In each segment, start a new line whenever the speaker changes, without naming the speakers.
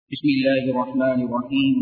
بسم الله الرحمن الرحيم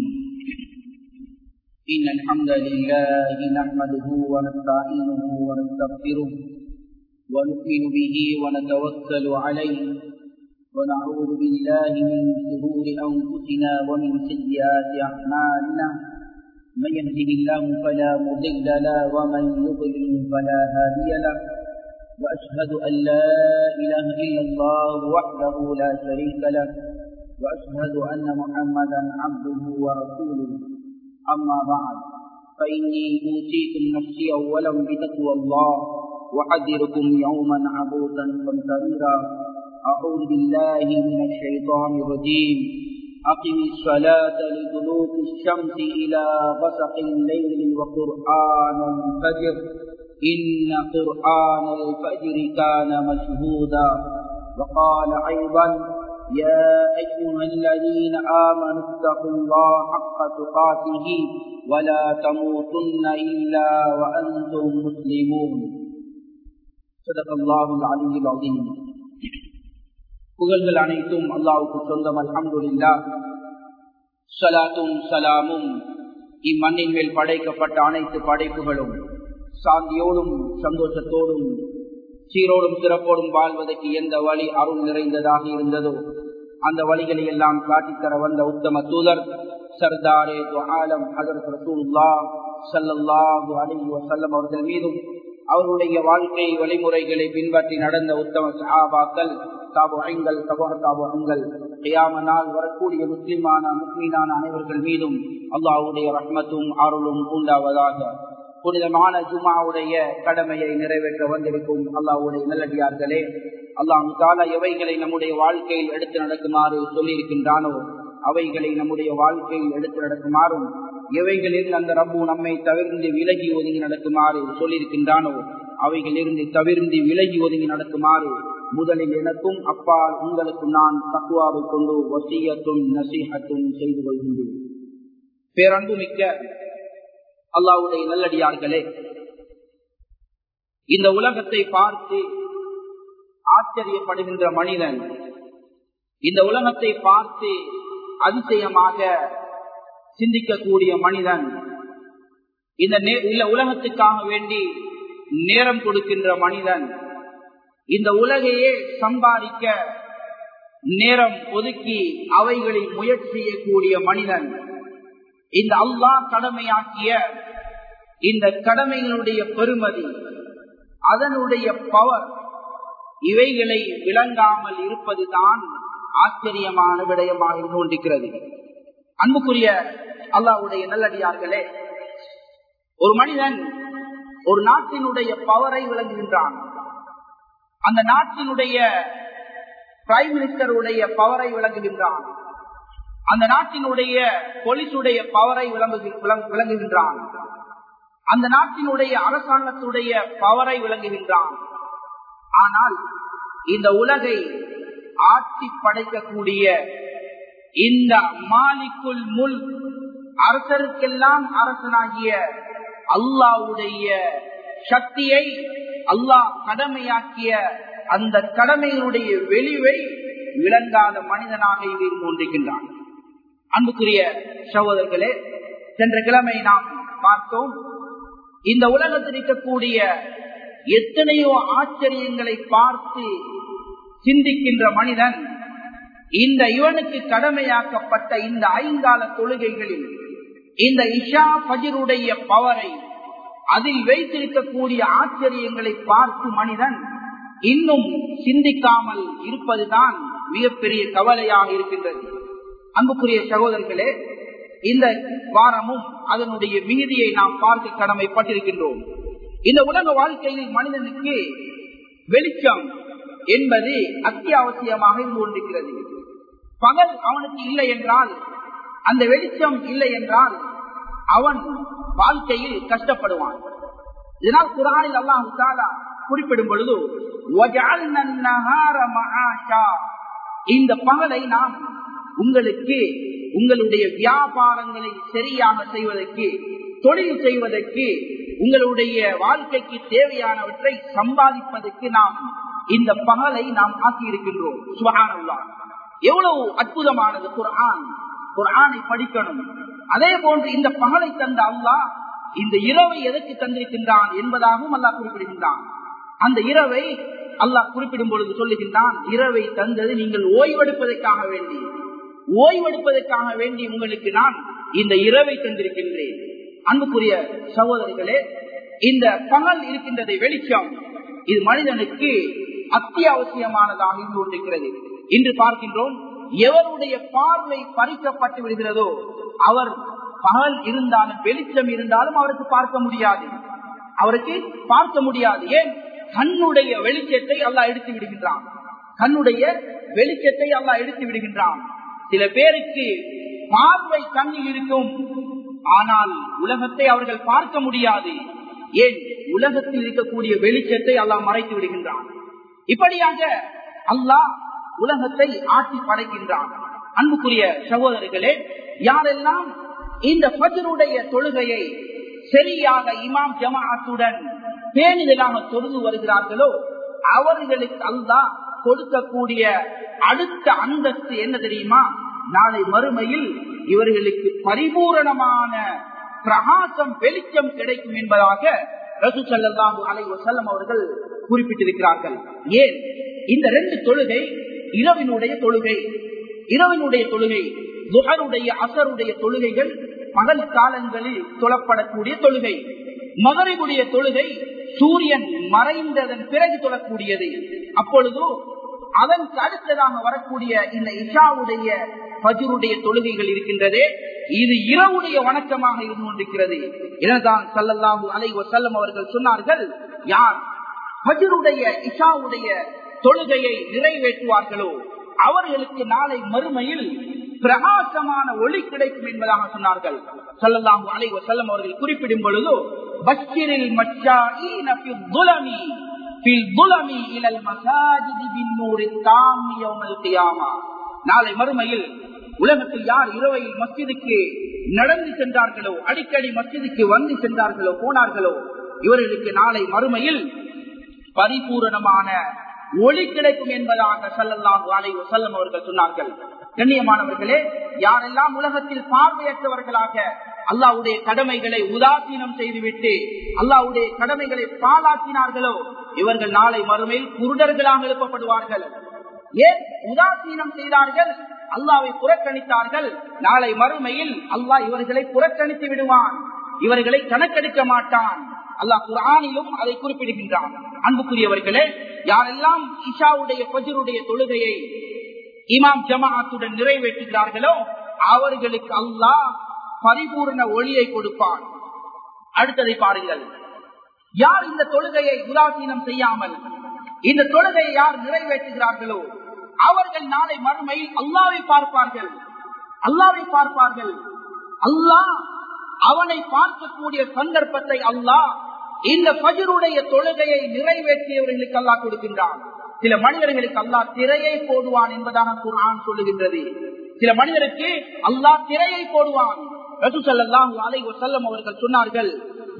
إن الحمد لله نحمده ونستعينه ونستغفره ونؤمن به ونتوكل عليه ونعوذ بالله من شرور أنفسنا ومن سيئات أعمالنا من يهده الله فلا مضل له ومن يضلل فلا هادي له وأشهد أن لا إله إلا الله وحده لا شريك له وأشهد أن محمدا عبده ورسوله أما بعد فإني أوتيكم نفسي أولا بتقوى الله وحذركم يوما عبوسا قمطريرا أعوذ بالله من الشيطان الرجيم أقم الصلاة لدلوك الشمس إلى غسق الليل وقرآن الفجر إن قرآن الفجر كان مشهودا وقال أيضا يا أيها الذين آمنوا اتقوا الله حق تقاته ولا تموتن إلا وأنتم مسلمون صدق الله العلي العظيم புகழ்கள் அனைத்தும் அல்லாவுக்கு சொந்தம் அல்ஹம்துலில்லா சலாத்தும் சலாமும் இம்மண்ணின் மேல் படைக்கப்பட்ட அனைத்து படைப்புகளும் சாந்தியோடும் சந்தோஷத்தோடும் சீரோடும் சிறப்போடும் வாழ்வதற்கு எந்த வழி அருள் நிறைந்ததாக இருந்ததோ அந்த வழிகளை எல்லாம் காட்டித்தர வந்த உத்தம தூதர் சர்தாரே ஆலம் ஹதரத் ரசூல்லா சல்லல்லாஹு அலைஹி வஸல்லம் அவர்கள் மீதும் அவருடைய வாழ்க்கை வழிமுறைகளை பின்பற்றி நடந்த உத்தம சஹாபாக்கள் தாபுங்கள் தபா தாபுங்கள் கியாம நாள் வரக்கூடிய முஸ்லிமான முஸ்லீனான அனைவர்கள் மீதும் அல்லாஹுடைய ரஹ்மத்தும் அருளும் உண்டாவதாக புனிதமான ஜுமாவுடைய கடமையை நிறைவேற்ற வந்திருக்கும் அல்லாவுடைய நல்லடியார்களே அல்லாஹு தாலா எவைகளை நம்முடைய வாழ்க்கையில் எடுத்து நடக்குமாறு சொல்லியிருக்கின்றானோ அவைகளை நம்முடைய வாழ்க்கையில் எடுத்து நடக்குமாறும் எவைகளில் அந்த ரப்பு நம்மை தவிர்ந்து விலகி ஒதுங்கி நடக்குமாறு சொல்லியிருக்கின்றானோ அவைகளிலிருந்து தவிர்ந்து விலகி ஒதுங்கி நடக்குமாறு முதலில் எனக்கும் அப்பால் உங்களுக்கும் நான் தக்குவாவை கொண்டு வசியத்தும் நசீகத்தும் செய்து கொள்கின்றேன் பேரன்பு மிக்க அல்லாவுடைய நல்லடியார்களே இந்த உலகத்தை பார்த்து ஆச்சரியப்படுகின்ற மனிதன் இந்த உலகத்தை பார்த்து அதிசயமாக சிந்திக்கக்கூடிய மனிதன் இந்த உலகத்துக்காக வேண்டி நேரம் கொடுக்கின்ற மனிதன் இந்த உலகையே சம்பாதிக்க நேரம் ஒதுக்கி அவைகளில் முயற்சி செய்யக்கூடிய மனிதன் இந்த அல்லாஹ் கடமையாக்கிய இந்த கடமைகளுடைய பெருமதி அதனுடைய பவர் இவைகளை விளங்காமல் இருப்பதுதான் ஆச்சரியமான விடயமாக இருந்து கொண்டிருக்கிறது அன்புக்குரிய அல்லாவுடைய நல்லடியார்களே ஒரு மனிதன் ஒரு நாட்டினுடைய பவரை விளங்குகின்றான் அந்த நாட்டினுடைய பிரைம் மினிஸ்டருடைய பவரை விளங்குகின்றான் அந்த நாட்டினுடைய போலீசுடைய பவரை விளங்குகின்றான் அந்த நாட்டினுடைய அரசாங்கத்துடைய பவரை விளங்குகின்றான் ஆனால் இந்த உலகை ஆட்சி படைக்கக்கூடிய இந்த மாலிக்குள் முல் அரசருக்கெல்லாம் அரசனாகிய அல்லாவுடைய சக்தியை அல்லாஹ் கடமையாக்கிய அந்த கடமையினுடைய வெளிவை விளங்காத மனிதனாக இருந்து கொண்டிருக்கின்றான் அன்புக்குரிய சகோதரர்களே சென்ற கிழமை நாம் பார்த்தோம் இந்த உலகத்தில் இருக்கக்கூடிய எத்தனையோ ஆச்சரியங்களை பார்த்து சிந்திக்கின்ற மனிதன் இந்த இவனுக்கு கடமையாக்கப்பட்ட இந்த ஐங்கால தொழுகைகளில் இந்த இஷா பஜருடைய பவரை அதில் வைத்திருக்கக்கூடிய ஆச்சரியங்களை பார்த்து மனிதன் இன்னும் சிந்திக்காமல் இருப்பதுதான் மிகப்பெரிய கவலையாக இருக்கின்றது அன்புக்குரிய சகோதரர்களே இந்த வாரமும் அதனுடைய மீதியை நாம் பார்க்க கடமைப்பட்டிருக்கின்றோம் இந்த உலக வாழ்க்கையில் மனிதனுக்கு வெளிச்சம் என்பது அத்தியாவசியமாக இருந்து கொண்டிருக்கிறது பகல் அவனுக்கு இல்லை என்றால் அந்த வெளிச்சம் இல்லை என்றால் அவன் வாழ்க்கையில் கஷ்டப்படுவான் இதனால் குரானில் அல்லாஹு தாலா குறிப்பிடும் பொழுது இந்த பகலை நாம் உங்களுக்கு உங்களுடைய வியாபாரங்களை சரியாக செய்வதற்கு தொழில் செய்வதற்கு உங்களுடைய வாழ்க்கைக்கு தேவையானவற்றை சம்பாதிப்பதற்கு நாம் இந்த பகலை நாம் ஆக்கியிருக்கின்றோம் சுகானல்லா எவ்வளவு அற்புதமானது குர்ஆன் குர்ஆனை படிக்கணும் அதே போன்று இந்த பகலை தந்த அல்லாஹ் இந்த இரவை எதற்கு தந்திருக்கின்றான் என்பதாகவும் அல்லாஹ் குறிப்பிடுகின்றான் அந்த இரவை அல்லாஹ் குறிப்பிடும் பொழுது சொல்லுகின்றான் இரவை தந்தது நீங்கள் ஓய்வெடுப்பதற்காக வேண்டி ஓய்வெடுப்பதற்காக வேண்டி உங்களுக்கு நான் இந்த இரவை தந்திருக்கின்றேன் அன்புக்குரிய சகோதரிகளே இந்த பகல் இருக்கின்றதை வெளிச்சம் இது மனிதனுக்கு அத்தியாவசியமானதாக இருந்து கொண்டிருக்கிறது இன்று பார்க்கின்றோம் எவருடைய பார்வை பறிக்கப்பட்டு விடுகிறதோ அவர் பகல் இருந்தாலும் வெளிச்சம் இருந்தாலும் அவருக்கு பார்க்க முடியாது அவருக்கு பார்க்க முடியாது ஏன் கண்ணுடைய வெளிச்சத்தை அல்லாஹ் எடுத்து விடுகின்றான் கண்ணுடைய வெளிச்சத்தை அல்லாஹ் எடுத்து விடுகின்றான் சில பேருக்கு பார்வை கண்ணில் இருக்கும் ஆனால் உலகத்தை அவர்கள் பார்க்க முடியாது ஏன் உலகத்தில் இருக்கக்கூடிய வெளிச்சத்தை அல்லாஹ் மறைத்து விடுகின்றான் இப்படியாக அல்லாஹ் உலகத்தை ஆட்சி படைக்கின்றான் அன்புக்குரிய சகோதரர்களே யாரெல்லாம் இந்த பஜருடைய தொழுகையை சரியாக இமாம் ஜமாத்துடன் பேணிதலாக தொழுது வருகிறார்களோ அவர்களுக்கு அல்லாஹ் கொடுக்கக்கூடிய அடுத்த அந்தஸ்து என்ன தெரியுமா நாளை மறுமையில் இவர்களுக்கு பரிபூரணமான பிரகாசம் வெளிச்சம் கிடைக்கும் என்பதாக ரசூ சல்லாஹூ அலை வசல்லம் அவர்கள் குறிப்பிட்டிருக்கிறார்கள் ஏன் இந்த ரெண்டு தொழுகை இரவினுடைய தொழுகை இரவினுடைய தொழுகை துஹருடைய அசருடைய தொழுகைகள் பகல் காலங்களில் தொழப்படக்கூடிய தொழுகை மகரிபுடைய தொழுகை சூரியன் மறைந்ததன் பிறகு தொழக்கூடியது அப்பொழுது அதற்கு அடுத்ததாக வரக்கூடிய இந்த இஷாவுடைய பஜருடைய தொழுகைகள் இருக்கின்றதே இது இரவுடைய வணக்கமாக இருந்து கொண்டிருக்கிறது எனதான் சல்லல்லாஹு அலை வசல்லம் அவர்கள் சொன்னார்கள் யார் பஜருடைய இஷாவுடைய தொழுகையை நிறைவேற்றுவார்களோ அவர்களுக்கு நாளை மறுமையில் பிரகாசமான ஒளி கிடைக்கும் என்பதாக சொன்னார்கள் சல்லல்லாஹு அலை வசல்லம் அவர்கள் குறிப்பிடும் பொழுது பஷிரில் மச்சாஈன ஃபில் துலமி ஃபில் துலமி இலல் மசாஜிதி பின்னூரி தாமி யௌமல் கியாமா நாளை மறுமையில் உலகத்தில் யார் இரவையில் மஸ்ஜிதுக்கு நடந்து சென்றார்களோ அடிக்கடி மஸ்ஜிதுக்கு வந்து சென்றார்களோ போனார்களோ இவர்களுக்கு நாளை மறுமையில் பரிபூரணமான ஒளி கிடைக்கும் என்பதாக சல்லல்லாஹு அலை வசல்லம் அவர்கள் சொன்னார்கள் கண்ணியமானவர்களே யாரெல்லாம் உலகத்தில் பார்வையற்றவர்களாக அல்லாவுடைய கடமைகளை உதாசீனம் செய்துவிட்டு அல்லாவுடைய கடமைகளை பாலாக்கினார்களோ இவர்கள் நாளை மறுமையில் குருடர்களாக எழுப்பப்படுவார்கள் ஏன் உதாசீனம் செய்தார்கள் அல்லாவை புறக்கணித்தார்கள் நாளை மறுமையில் அல்லாஹ் இவர்களை புறக்கணித்து விடுவான் இவர்களை கணக்கெடுக்க மாட்டான் அல்லாஹ் குரானிலும் அதை குறிப்பிடுகின்றான் அன்புக்குரியவர்களே யாரெல்லாம் இஷாவுடைய பஜருடைய தொழுகையை இமாம் ஜமாத்துடன் நிறைவேற்றுகிறார்களோ அவர்களுக்கு அல்லாஹ் பரிபூர்ண ஒளியை கொடுப்பான் அடுத்ததை பாருங்கள் யார் இந்த தொழுகையை உதாசீனம் செய்யாமல் இந்த தொழுகையை யார் நிறைவேற்றுகிறார்களோ அவர்கள் நாளை மறுமையில் அல்லாவை பார்ப்பார்கள் அல்லாவை பார்ப்பார்கள் அல்லாஹ் அவனை பார்க்கக்கூடிய சந்தர்ப்பத்தை அல்லாஹ் இந்த பஜருடைய தொழுகையை நிறைவேற்றியவர்களுக்கு அல்லாஹ் கொடுக்கின்றான் சில மனிதர்களுக்கு அல்லாஹ் திரையை போடுவான் என்பதாக குரான் சொல்லுகின்றது சில மனிதருக்கு அல்லாஹ் திரையை போடுவான் அவர்கள் சொன்னார்கள்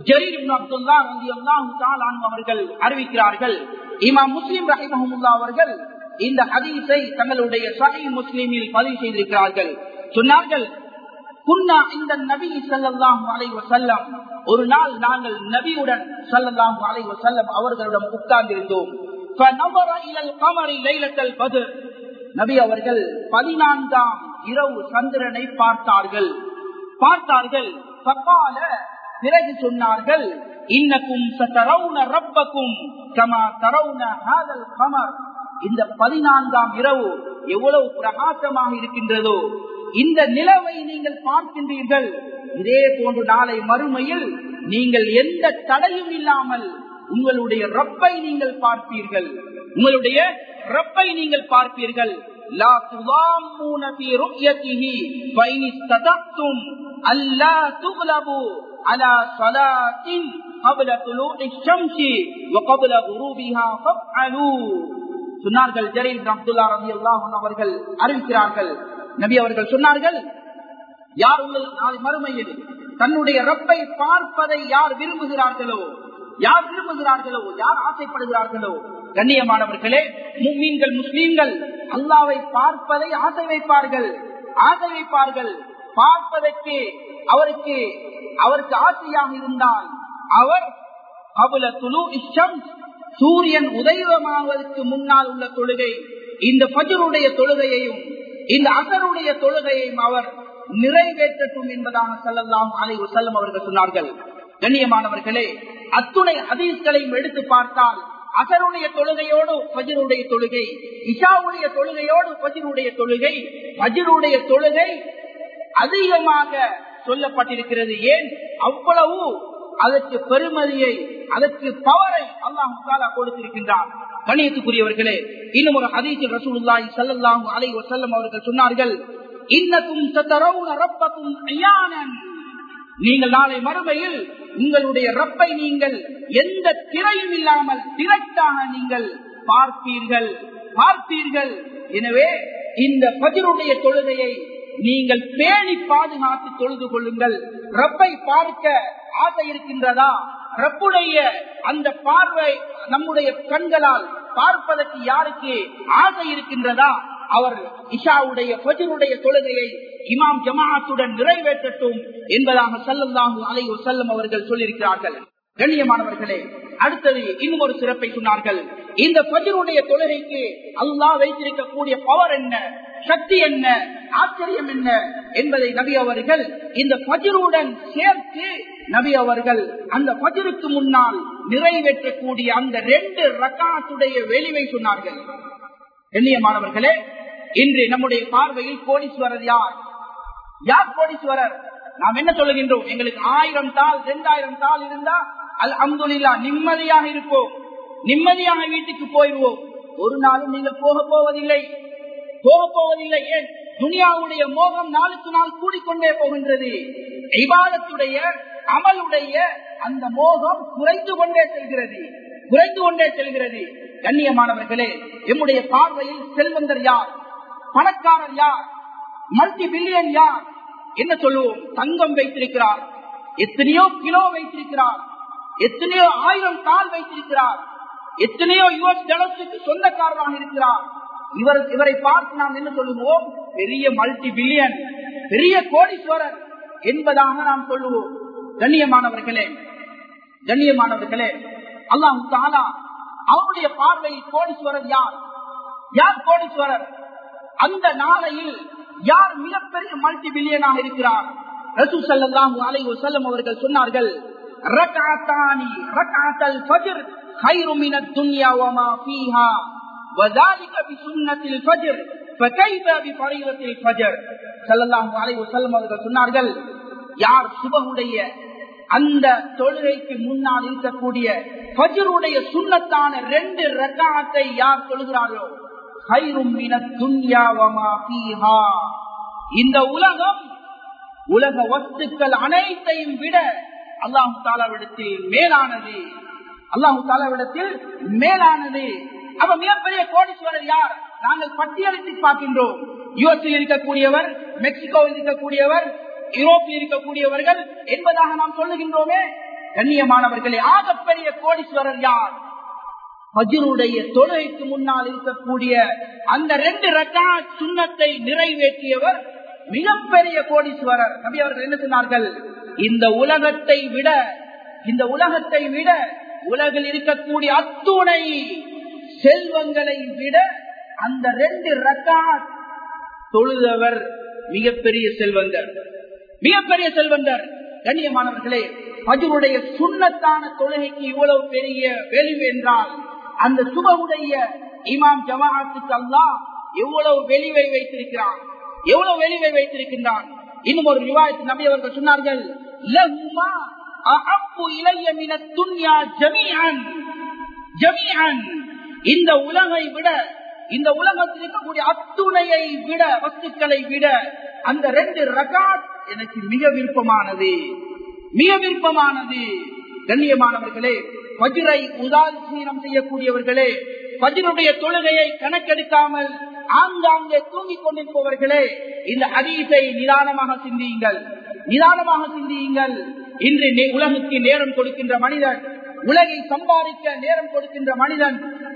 அவர்கள் அறிவிக்கிறார்கள் இமாம் முஸ்லிம் ரஹிமஹமுல்லா அவர்கள் இந்த ஹதீஸை தங்களுடைய சஹி முஸ்லிமில் பதிவு செய்திருக்கிறார்கள் சொன்னார்கள் குன்னா இந்த நபி சல்லாஹு அலை வசல்லம் ஒரு நாள் நாங்கள் நபியுடன் சல்லல்லாஹு அலை வசல்லம் அவர்களிடம் உட்கார்ந்திருந்தோம் நபி அவர்கள் பதினான்காம் இரவு சந்திரனை பார்த்தார்கள் பார்த்தார்கள் சப்பால பிறகு சொன்னார்கள் இன்னக்கும் சரவுன ரப்பக்கும் கமா தரவுன ஹாதல் கமர் இந்த பதினான்காம் இரவு எவ்வளவு பிரகாசமாக இருக்கின்றதோ இந்த நிலவை நீங்கள் பார்க்கின்றீர்கள் இதே போன்று நாளை மறுமையில் நீங்கள் எந்த தடையும் இல்லாமல் உங்களுடைய ரப்பை நீங்கள் பார்ப்பீர்கள் உங்களுடைய ரப்பை நீங்கள் பார்ப்பீர்கள் لا تضامون في رؤيته فإن استطعتم ألا تغلبوا على صلاة قبل طلوع الشمس وقبل غروبها فافعلوا சொன்னார்கள் ஜரீல் அப்துல்லா ரவி அல்லாஹன் அவர்கள் அறிவிக்கிறார்கள் நபி அவர்கள் சொன்னார்கள் யார் உங்கள் நாளை மறுமையில் தன்னுடைய ரப்பை பார்ப்பதை யார் விரும்புகிறார்களோ யார் விரும்புகிறார்களோ யார் ஆசைப்படுகிறார்களோ கண்ணியமானவர்களே மும்மீன்கள் முஸ்லீம்கள் அல்லாவை பார்ப்பதை ஆசை வைப்பார்கள் ஆசை வைப்பார்கள் பார்ப்பதற்கு அவருக்கு அவருக்கு ஆசையாக இருந்தால் அவர் அவல துளு இஷ்டம் சூரியன் உதயமாவதற்கு முன்னால் உள்ள தொழுகை இந்த பஜருடைய தொழுகையையும் இந்த அசருடைய தொழுகையையும் அவர் நிறைவேற்றட்டும் என்பதாக செல்லலாம் அலை செல்லம் அவர்கள் சொன்னார்கள் கண்ணியமானவர்களே அத்துணை ஹதீஸ்களையும் எடுத்து பார்த்தால் அசருடைய தொழுகையோடு பஜருடைய தொழுகை இஷாவுடைய தொழுகையோடு பஜருடைய தொழுகை பஜருடைய தொழுகை அதிகமாக சொல்லப்பட்டிருக்கிறது ஏன் அவ்வளவு அதற்கு பெருமதியை அதற்கு பவரை அல்லாஹ் கொடுத்திருக்கின்றார் கணியத்துக்குரியவர்களே இன்னும் ஒரு ஹதீஸில் ரசூலுல்லாஹி ஸல்லல்லாஹு அலைஹி வஸல்லம் அவர்கள் சொன்னார்கள் இன்னக்கும் ததரவுன ரப்பக்கும் அயானன் நீங்கள் நாளை மறுமையில் உங்களுடைய ரப்பை நீங்கள் எந்த திரையும் இல்லாமல் டிரெக்டாக நீங்கள் பார்ப்பீர்கள் பார்ப்பீர்கள் எனவே இந்த பதிலுடைய தொழுகையை நீங்கள் பேணி பாதுகாத்து தொழுது கொள்ளுங்கள் ரப்பை பார்க்க ஆசை இருக்கின்றதா ரப்புடைய அந்த பார்வை நம்முடைய கண்களால் பார்ப்பதற்கு யாருக்கு ஆசை இருக்கின்றதா அவர் இஷாவுடைய பஜருடைய தொழுகையை இமாம் ஜமாத்துடன் நிறைவேற்றட்டும் என்பதாக சல்லல்லாஹு அலைஹி வஸல்லம் அவர்கள் சொல்லியிருக்கிறார்கள் கண்ணியமானவர்களே அடுத்தது இன்னும் ஒரு சிறப்பை சொன்னார்கள் இந்த பஜருடைய தொழுகைக்கு அல்லாஹ் வைத்திருக்கக்கூடிய பவர் என்ன சக்தி என்ன ஆச்சரியம் என்ன என்பதை நபி அவர்கள் இந்த பஜருடன் சேர்த்து நபி அவர்கள் அந்த பஜருக்கு முன்னால் நிறைவேற்றக்கூடிய அந்த ரெண்டு ரக்காத்துடைய வெளிவை சொன்னார்கள் கண்ணியமானவர்களே இன்று நம்முடைய பார்வையில் கோடீஸ்வரர் யார் யார் கோடீஸ்வரர் நாம் என்ன சொல்லுகின்றோம் எங்களுக்கு ஆயிரம் தாள் இரண்டாயிரம் தாள் இருந்தா அல் அம்புலில்லா நிம்மதியாக இருப்போம் நிம்மதியாக வீட்டுக்கு போயிடுவோம் ஒரு நாளும் நீங்கள் போக போவதில்லை போக போவதில்லை ஏன் துனியாவுடைய மோகம் நாளுக்கு நாள் கூடிக்கொண்டே போகின்றது இபாதத்துடைய அமலுடைய அந்த மோகம் குறைந்து கொண்டே செல்கிறது குறைந்து கொண்டே செல்கிறது கண்ணியமானவர்களே எம்முடைய பார்வையில் செல்வந்தர் யார் பணக்காரர் யார் மல்டி பில்லியன் யார் என்ன சொல்லுவோம் தங்கம் வைத்திருக்கிறார் எத்தனையோ கிலோ வைத்திருக்கிறார் எத்தனையோ ஆயிரம் கால் வைத்திருக்கிறார் எத்தனையோ யுஎஸ் டாலர்ஸுக்கு சொந்தக்காரராக இருக்கிறார் இவர் இவரை பார்த்து நாம் என்ன சொல்லுவோம் பெரிய மல்டி பில்லியன் பெரிய கோடீஸ்வரர் என்பதாக நாம் சொல்லுவோம் கண்ணியமானவர்களே கண்ணியமானவர்களே அல்லாஹு தாலா அவருடைய பார்வையில் கோடீஸ்வரர் யார் யார் கோடீஸ்வரர் அந்த நாளையில் யார் மிகப்பெரிய மல்டி பில்லியனாக இருக்கிறார் ரசூ சல்லாஹூ அலை வசல்லம் அவர்கள் சொன்னார்கள் ரகாத்தானி ரகாத்தல் ஃபஜ்ர் خير من الدنيا وما فيها وذلك بسنة الفجر فكيف بفريضة الفجر صلى الله عليه وسلم அவர்கள் சொன்னார்கள் யார் சுபகுடைய அந்த தொழுகைக்கு முன்னால் இருக்கக்கூடிய பஜருடைய சுண்ணத்தான ரெண்டு ரக்காத்தை யார் சொல்கிறார்களோ இந்த உலகம் உலக வஸ்துக்கள் அனைத்தையும் விட அல்லாஹு தாலாவிடத்தில் மேலானது அல்லாஹு தாலாவிடத்தில் மேலானது அவ மிகப்பெரிய கோடீஸ்வரர் யார் நாங்கள் பட்டியலிட்டு பார்க்கின்றோம் யுஎஸ்இல் இருக்கக்கூடியவர் மெக்சிகோவில் இருக்கக்கூடியவர் யூரோப்பில் இருக்கக்கூடியவர்கள் என்பதாக நாம் சொல்லுகின்றோமே கண்ணியமானவர்களே ஆகப்பெரிய கோடீஸ்வரர் யார் பஜருடைய தொழுகைக்கு முன்னால் இருக்கக்கூடிய அந்த ரெண்டு ரக்கா சுண்ணத்தை நிறைவேற்றியவர் மிகப்பெரிய கோடீஸ்வரர் நபி அவர்கள் என்ன சொன்னார்கள் இந்த உலகத்தை விட இந்த உலகத்தை விட உலகில் இருக்கக்கூடிய அத்துணை செல்வங்களை விட அந்த ரெண்டு ரக்கா தொழுதவர் மிகப்பெரிய செல்வந்தர் மிகப்பெரிய செல்வந்தர் கண்ணியமானவர்களே பஜருடைய சுண்ணத்தான தொழுகைக்கு இவ்வளவு பெரிய வெளிவு என்றால் அந்த சுபகுடைய இமாம் ஜமாத்துக்கு அல்லா எவ்வளவு வெளிவை வைத்திருக்கிறான் எவ்வளவு வெளிவை வைத்திருக்கின்றான் இன்னும் ஒரு விவாதத்து நபி அவர்கள் சொன்னார்கள் இந்த உலகை விட இந்த உலகத்தில் இருக்கக்கூடிய அத்துணையை விட வஸ்துக்களை விட அந்த ரெண்டு ரகாத் எனக்கு மிக விருப்பமானது மிக விருப்பமானது கண்ணியமானவர்களே பஜிரை உதாசீனம் செய்யக்கூடியவர்களே பஜினுடைய தொழுகையை கணக்கெடுக்காமல் ஆங்காங்கே தூங்கிக் கொண்டிருப்பவர்களே இந்த ஹதீஸை நிதானமாக சிந்தியுங்கள் நிதானமாக சிந்தியுங்கள் இன்று உலகுக்கு நேரம் கொடுக்கின்ற மனிதன் உலகை சம்பாதிக்க நேரம் கொடுக்கின்ற மனிதன்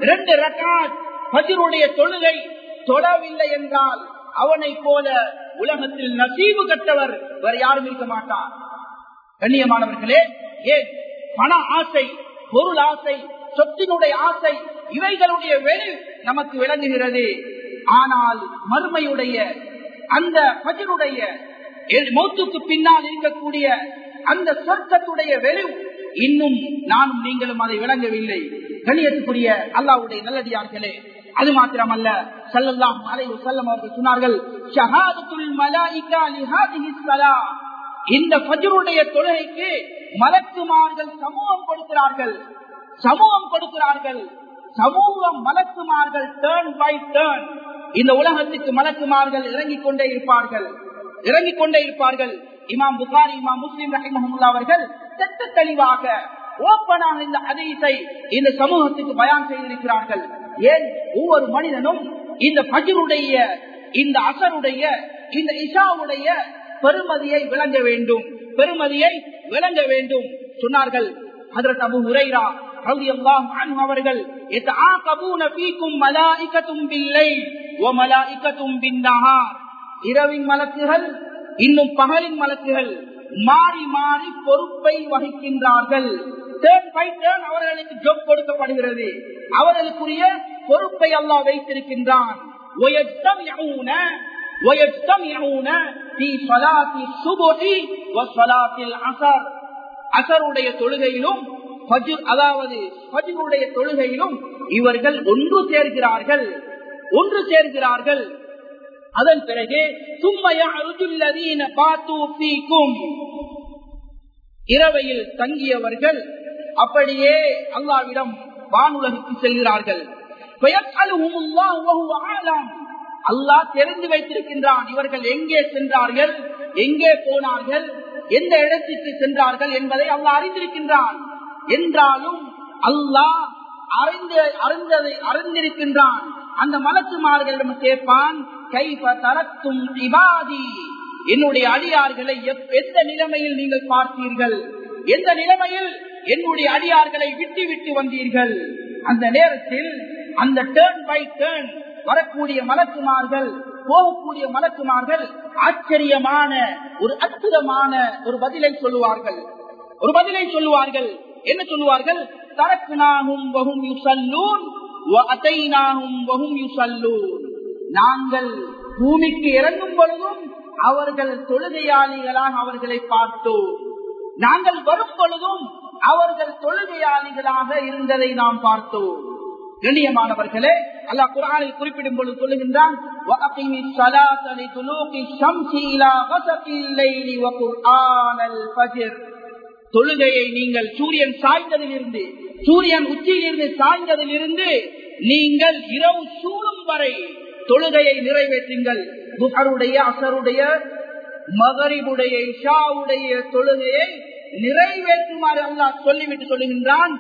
இரண்டு ரகாத் பஜருடைய தொழுகை தொடவில்லை என்றால் அவனை போல உலகத்தில் நசீவு கட்டவர் வேற யாரும் இருக்க மாட்டார் கண்ணியமானவர்களே ஏன் பண ஆசை பொருள் ஆசை சொத்தினுடைய ஆசை இவைகளுடைய வெளி நமக்கு விளங்குகிறது ஆனால் மறுமையுடைய அந்த பஜருடைய மௌத்துக்கு பின்னால் இருக்கக்கூடிய அந்த சொர்க்கத்துடைய வெளி இன்னும் நானும் நீங்களும் அதை விளங்கவில்லை கணியத்துக்குரிய அல்லாவுடைய நல்லடியார்களே அது மாத்திரமல்ல சல்லல்லாஹு அலைஹி வஸல்லம் அவர்கள் சொன்னார்கள் ஷஹாதத்துல் மலாயிகா லிஹாதிஹி ஸலா இந்த ஃபஜ்ருடைய தொழுகைக்கு மலக்குமார்கள் சமூகம் கொடுக்கிறார்கள் சமூகம் கொடுக்கிறார்கள் சமூகம் மலக்குமார்கள் டேர்ன் பை டேர்ன் இந்த உலகத்துக்கு மலக்குமார்கள் இறங்கிக் கொண்டே இருப்பார்கள் இறங்கிக் கொண்டே இருப்பார்கள் இமாம் புகாரி இமாம் முஸ்லிம் ரஹிமஹமுல்லா அவர்கள் செட்ட தெளிவாக ஓப்பனாக இந்த அதிசை இந்த சமூகத்துக்கு பயான் செய்திருக்கிறார்கள் ஏன் ஒவ்வொரு மனிதனும் இந்த பஜருடைய இந்த அசருடைய இந்த இஷாவுடைய பெருமதியை விளங்க வேண்டும் பெருமதியை விளங்க வேண்டும் சொன்னார்கள் ஹதரத் அபு ஹுரைரா ரலியல்லாஹு அன்ஹு அவர்கள் யதஆகபூன ஃபீக்கும் மலாயிகத்தும் பில்லைல் வ மலாயிகத்தும் பின்னஹார் இரவின் மலக்குகள் இன்னும் பகலின் மலக்குகள் மாறி மாறி பொறுப்பை வகிக்கின்றார்கள் டேர்ன் பை டேர்ன் அவர்களுக்கு ஜொப் கொடுக்கப்படுகிறது அவர்களுக்குரிய பொறுப்பை அல்லாஹ் வைத்திருக்கின்றான் ويجتمعون ويجتمعون في صلاة الصبح وصلاة العصر அசருடைய தொழுகையிலும் அதாவது பஜ்ருடைய தொழுகையிலும் இவர்கள் ஒன்று சேர்கிறார்கள் ஒன்று சேர்கிறார்கள் அதன் பிறகு சும்மைய அருஜுல்லதீன பாத்து பீக்கும் இரவையில் தங்கியவர்கள் அப்படியே அல்லாவிடம் வானுலகுக்கு செல்கிறார்கள் அல்லாஹ் தெரிந்து வைத்திருக்கின்றான் இவர்கள் எங்கே சென்றார்கள் எங்கே போனார்கள் எந்த இடத்திற்கு சென்றார்கள் என்பதை அல்லாஹ் அறிந்திருக்கின்றான் என்றாலும் அல்லாஹ் அறிந்த அறிந்ததை அறிந்திருக்கின்றான் அந்த மலக்குமார்களிடம் கேட்பான் கைப தரத்தும் இபாதி என்னுடைய அடியார்களை எந்த நிலைமையில் நீங்கள் பார்த்தீர்கள் எந்த நிலைமையில் என்னுடைய அடியார்களை விட்டு விட்டு வந்தீர்கள் அந்த நேரத்தில் அந்த டேர்ன் பை டேர்ன் வரக்கூடிய மலக்குமார்கள் போகக்கூடிய மலக்குமார்கள் ஆச்சரியமான ஒரு அற்புதமான ஒரு பதிலை சொல்லுவார்கள் ஒரு பதிலை சொல்லுவார்கள் என்ன சொல்லுவார்கள் தரக்குனாகும் வகும் யுசல்லூன் நாங்கள் பூமிக்கு இறங்கும் பொழுதும் அவர்கள் தொழுகையாளிகளாக அவர்களை பார்த்தோம் நாங்கள் வரும் பொழுதும் அவர்கள் தொழுகையாளிகளாக இருந்ததை நாம் பார்த்தோம் கண்ணியமானவர்களே அல்லா குரானில் குறிப்பிடும் பொழுது சொல்லுகின்றான் தொழுகையை நீங்கள் சூரியன் சாய்ந்ததில் இருந்து சூரியன் உச்சியிலிருந்து சாய்ந்ததில் இருந்து நீங்கள் இரவு சூழும் வரை தொழுகையை நிறைவேற்றுங்கள் புகருடைய அசருடைய மகரிபுடைய இஷாவுடைய தொழுகையை நிறைவேற்றுமாறு அல்லாஹ் சொல்லிவிட்டு சொல்லுகின்றான்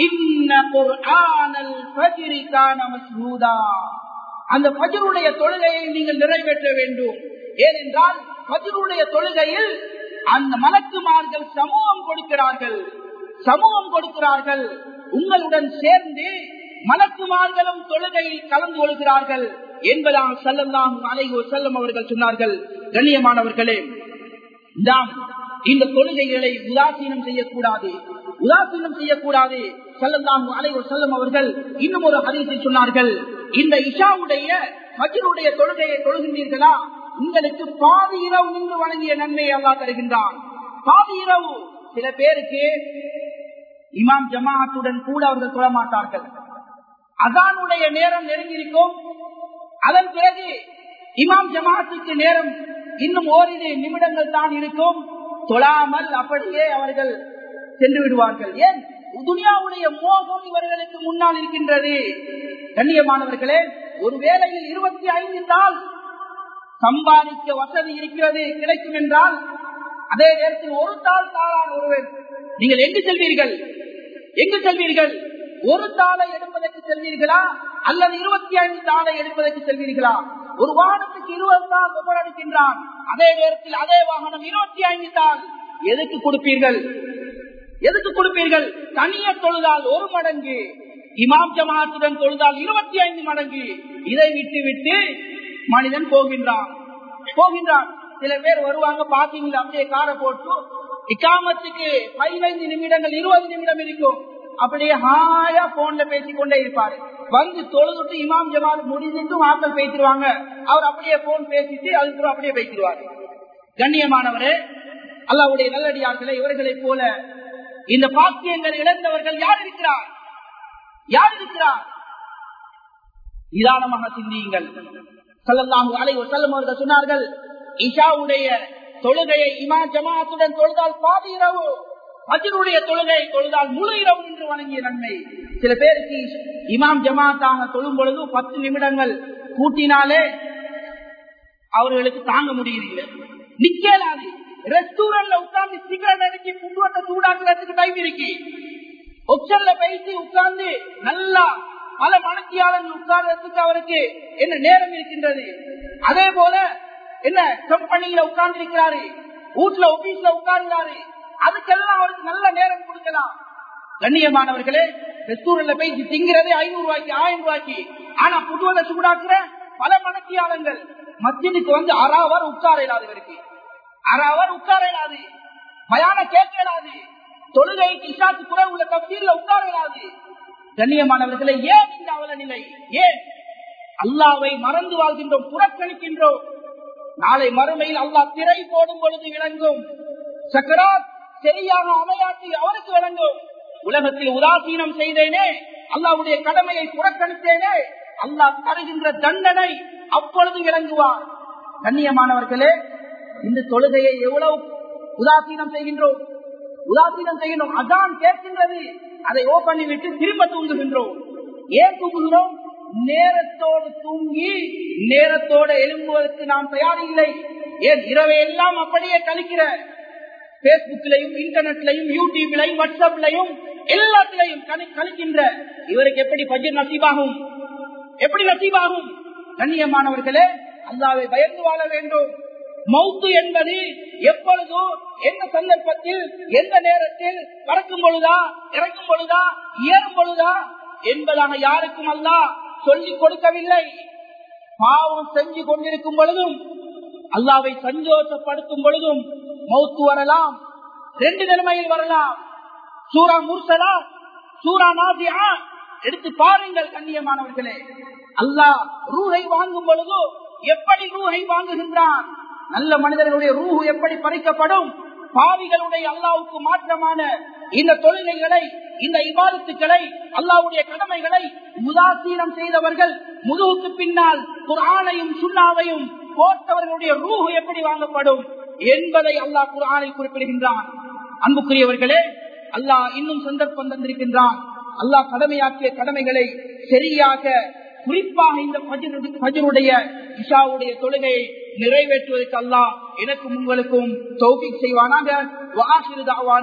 அந்த பஜருடைய தொழுகையை நீங்கள் நிறைவேற்ற வேண்டும் ஏனென்றால் பஜருடைய தொழுகையில் அந்த மலக்குமார்கள் சமூகம் கொடுக்கிறார்கள் சமூகம் கொடுக்கிறார்கள் உங்களுடன் சேர்ந்து மலக்குமார்களும் தொழுகையில் கலந்து கொள்கிறார்கள் என்பதாக செல்லலாம் அலைகோ செல்லம் அவர்கள் சொன்னார்கள் கண்ணியமானவர்களே நாம் இந்த தொழுகைகளை உதாசீனம் செய்யக்கூடாது உதாசீனம் செய்யக்கூடாது செல்லலாம் அலைகோ செல்லம் அவர்கள் இன்னும் ஒரு ஹதீஸில் சொன்னார்கள் இந்த இஷாவுடைய மஜருடைய தொழுகையை தொழுகின்றீர்களா உங்களுக்கு பாதி இரவு நின்று வழங்கிய நன்மையை அல்லா தருகின்றான் பாதி இரவு சில பேருக்கு இமாம் ஜமாத்துடன் கூட அவர்கள் சொல்ல மாட்டார்கள் அதானுடைய நேரம் நெருங்கியிருக்கும் அதன் பிறகு இமாம் ஜமாத்துக்கு நேரம் இன்னும் ஓரிரு நிமிடங்கள் தான் இருக்கும் தொழாமல் அப்படியே அவர்கள் சென்று விடுவார்கள் ஏன் துனியாவுடைய மோகம் இவர்களுக்கு முன்னால் இருக்கின்றது கண்ணியமானவர்களே ஒரு வேளையில் இருபத்தி ஐந்து நாள் சம்பாதிக்க வசதி இருக்கிறது கிடைக்கும் என்றால் அதே நேரத்தில் ஒரு தாள் தாளான ஒருவர் நீங்கள் எங்கு செல்வீர்கள் எங்கு செல்வீர்கள் ஒரு தாளை எடுப்பதற்கு செல்வீர்களா அல்லது இருபத்தி ஐந்து தாளை எடுப்பதற்கு செல்வீர்களா ஒரு வாகனத்துக்கு இருபது தாள் ஒப்படைக்கின்றான் அதே நேரத்தில் அதே வாகனம் இருபத்தி ஐந்து தாள் எதுக்கு கொடுப்பீர்கள் எதுக்கு கொடுப்பீர்கள் தனிய தொழுதால் ஒரு மடங்கு இமாம் ஜமாத்துடன் தொழுதால் இருபத்தி ஐந்து மடங்கு இதை விட்டு விட்டு மனிதன் போகின்றான் போகின்றான் சில பேர் வருவாங்க பாத்தீங்களா அப்படியே காரை போட்டு இக்காமத்துக்கு பதினைந்து நிமிடங்கள் இருபது நிமிடம் இருக்கும் அப்படியே ஹாயா போன்ல பேசிக்கொண்டே இருப்பாரு வந்து தொழுதுட்டு இமாம் ஜமாத் முடிஞ்சிட்டும் ஆக்கள் பேசிடுவாங்க அவர் அப்படியே போன் பேசிட்டு அதுக்கு அப்படியே பேசிடுவாரு கண்ணியமானவரே அல்லாவுடைய நல்லடியார்களே இவர்களைப் போல இந்த பாக்கியங்கள் இழந்தவர்கள் யார் இருக்கிறார் யார் இருக்கிறார் நிதானமாக சிந்தியுங்கள் சல்லல்லாஹு அலைஹி வஸல்லம் அவர்கள் சொன்னார்கள் இஷாவுடைய தொழுகையை இமா ஜமாத்துடன் தொழுதால் பாதி இரவு மஜருடைய தொழுகையை தொழுதால் முழு இரவு என்று வழங்கிய நன்மை சில பேருக்கு இமாம் ஜமாத்தாக தொழும் பொழுது பத்து நிமிடங்கள் கூட்டினாலே அவர்களுக்கு தாங்க முடியவில்லை நிக்கலாது ரெஸ்டூரண்ட்ல உட்கார்ந்து சிகரெட் அடிச்சு புதுவத்தை சூடாக்குறதுக்கு டைம் இருக்கு ஒப்ஷன்ல பேசி உட்கார்ந்து நல்லா பல மனத்தியாளர்கள் உட்கார்றதுக்கு அவருக்கு என்ன நேரம் இருக்கின்றது அதே போல என்ன கம்பெனியில உட்கார்ந்து இருக்கிறாரு வீட்டுல ஆபீஸ்ல உட்கார்ந்தாரு அதுக்கெல்லாம் அவருக்கு நல்ல நேரம் கொடுக்கலாம் கண்ணியமானவர்களே ரெஸ்டூரண்ட்ல பேசி திங்கிறது ஐநூறு ரூபாய்க்கு ஆயிரம் ரூபாய்க்கு ஆனா புதுவல சூடாக்குற பல மனத்தியாளங்கள் மத்தியதுக்கு வந்து அறாவர் உட்கார இயலாது இவருக்கு அறாவர் உட்கார இயலாது மயான கேட்க இயலாது தொழுகைக்கு இஷாத்து குறை உள்ள தப்சீர்ல உட்கார இயலாது கண்ணியமானவர்களே ஏன் இந்த அவல நிலை ஏன் அல்லாவை மறந்து வாழ்கின்றோம் புறக்கணிக்கின்றோம் நாளை மறுமையில் அல்லாஹ் திரை போடும் பொழுது விளங்கும் சக்கராத் சரியாக அமையாற்றி அவருக்கு விளங்கும் உலகத்தில் உதாசீனம் செய்தேனே அல்லாவுடைய கடமையை புறக்கணித்தேனே அல்லாஹ் தருகின்ற தண்டனை அப்பொழுது விளங்குவார் கண்ணியமானவர்களே இந்த தொழுகையை எவ்வளவு உதாசீனம் செய்கின்றோம் உதாசீனம் செய்கின்றோம் அதான் கேட்கின்றது அதை ஓ பண்ணிவிட்டு திரும்ப தூங்குகின்றோம் ஏன் தூங்குகிறோம் நேரத்தோடு தூங்கி நேரத்தோடு எழும்புவதற்கு நாம் தயார் இல்லை ஏன் இரவை எல்லாம் அப்படியே கழிக்கிற பேஸ்புக்லையும் இன்டர்நெட்லையும் யூடியூப்லையும் வாட்ஸ்அப்லையும் எல்லாத்திலையும் கழிக்கின்ற இவருக்கு எப்படி பஜர் நசீபாகும் எப்படி நசீபாகும் கண்ணியமானவர்களே அல்லாவை பயந்து வாழ வேண்டும் மௌத்து என்பது எப்பொழுதோ எந்த சந்தர்ப்பத்தில் எந்த நேரத்தில் பறக்கும் பொழுதா இறக்கும் பொழுதா ஏறும் பொழுதா என்பதாக யாருக்கும் அல்ல சொல்லிக் கொடுக்கவில்லை பாவம் செஞ்சு கொண்டிருக்கும் பொழுதும் அல்லாவை சந்தோஷப்படுத்தும் பொழுதும் மௌத்து வரலாம் ரெண்டு நிலைமையில் வரலாம் சூரா முர்சலா சூரா நாசியா எடுத்து பாருங்கள் கண்ணியமானவர்களே அல்லாஹ் ரூஹை வாங்கும் பொழுது எப்படி ரூஹை வாங்குகின்றான் நல்ல மனிதர்களுடைய ரூஹு எப்படி பறிக்கப்படும் பாவிகளுடைய அல்லாவுக்கு மாற்றமான இந்த தொழுகைகளை இந்த இபாதத்துக்களை அல்லாவுடைய கடமைகளை உதாசீனம் செய்தவர்கள் முதுகுக்கு பின்னால் குரானையும் சுண்ணாவையும் போட்டவர்களுடைய ரூஹு எப்படி வாங்கப்படும் என்பதை அல்லாஹ் குரானை குறிப்பிடுகின்றான் அன்புக்குரியவர்களே அல்லாஹ் இன்னும் சந்தர்ப்பம் தந்திருக்கின்றான் அல்லாஹ் கடமையாக்கிய கடமைகளை சரியாக குறிப்பாக இந்த பஜருடைய இஷாவுடைய தொழுகையை நிறைவேற்றுவதற்கு அல்லாஹ் எனக்கும் உங்களுக்கும் தௌபிக் செய்வானாக